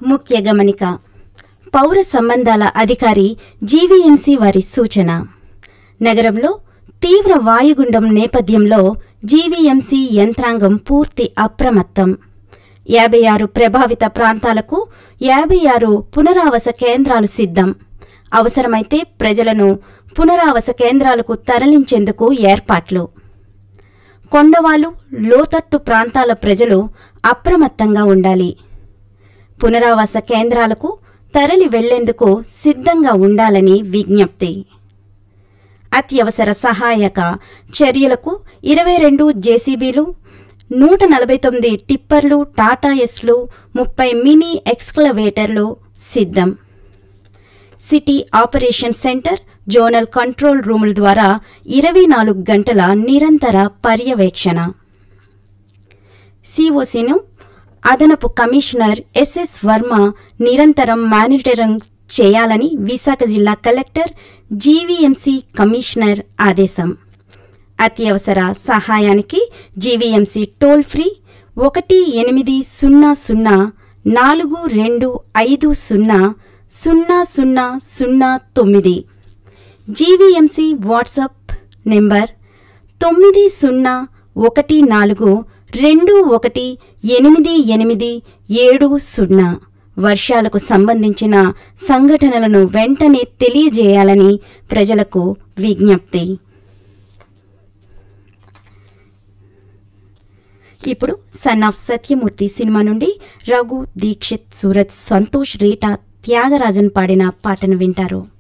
ముఖ్య గమనిక పౌర సంబంధాల అధికారి జీవీఎంసీ వారి సూచన నగరంలో తీవ్ర వాయుగుండం నేపథ్యంలో జీవీఎంసీ యంత్రాంగం పూర్తి అప్రమత్తం యాభై ఆరు ప్రభావిత ప్రాంతాలకు యాభై ఆరు పునరావాస కేంద్రాలు సిద్ధం అవసరమైతే ప్రజలను పునరావాస కేంద్రాలకు తరలించేందుకు ఏర్పాట్లు కొండవాలు లోతట్టు ప్రాంతాల ప్రజలు అప్రమత్తంగా ఉండాలి పునరావాస కేంద్రాలకు తరలి వెళ్లేందుకు సిద్ధంగా ఉండాలని విజ్ఞప్తి అత్యవసర సహాయక చర్యలకు ఇరవై రెండు జేసీబీలు నూట నలభై తొమ్మిది టిప్పర్లు టాటా ఎస్లు ముప్పై మినీ ఎక్స్కలవేటర్లు సిద్ధం city operation centre zonal control రూముల ద్వారా ఇరవై నాలుగు గంటల నిరంతర పర్యవేక్షణ సిఓసిను అదనపు కమిషనర్ ఎస్ఎస్ వర్మ నిరంతరం మానిటరింగ్ చేయాలని విశాఖ జిల్లా కలెక్టర్ జీవీఎంసీ కమిషనర్ ఆదేశం అత్యవసర సహాయానికి జీవీఎంసీ టోల్ ఫ్రీ ఒకటి ఎనిమిది సున్నా సున్నా నాలుగు రెండు ఐదు సున్నా సున్నా సున్నా సున్నా తొమ్మిది జీవీఎంసీ వాట్సాప్ నెంబర్ తొమ్మిది సున్నా ఒకటి నాలుగు రెండు ఒకటి ఎనిమిది ఎనిమిది ఏడు సున్నా వర్షాలకు సంబంధించిన సంఘటనలను వెంటనే తెలియజేయాలని ప్రజలకు విజ్ఞప్తి ఇప్పుడు సన్ ఆఫ్ సత్యమూర్తి సినిమా నుండి రఘు దీక్షిత్ సూరత్ సంతోష్ రీటా త్యాగరాజన్ పాడిన పాటను వింటారు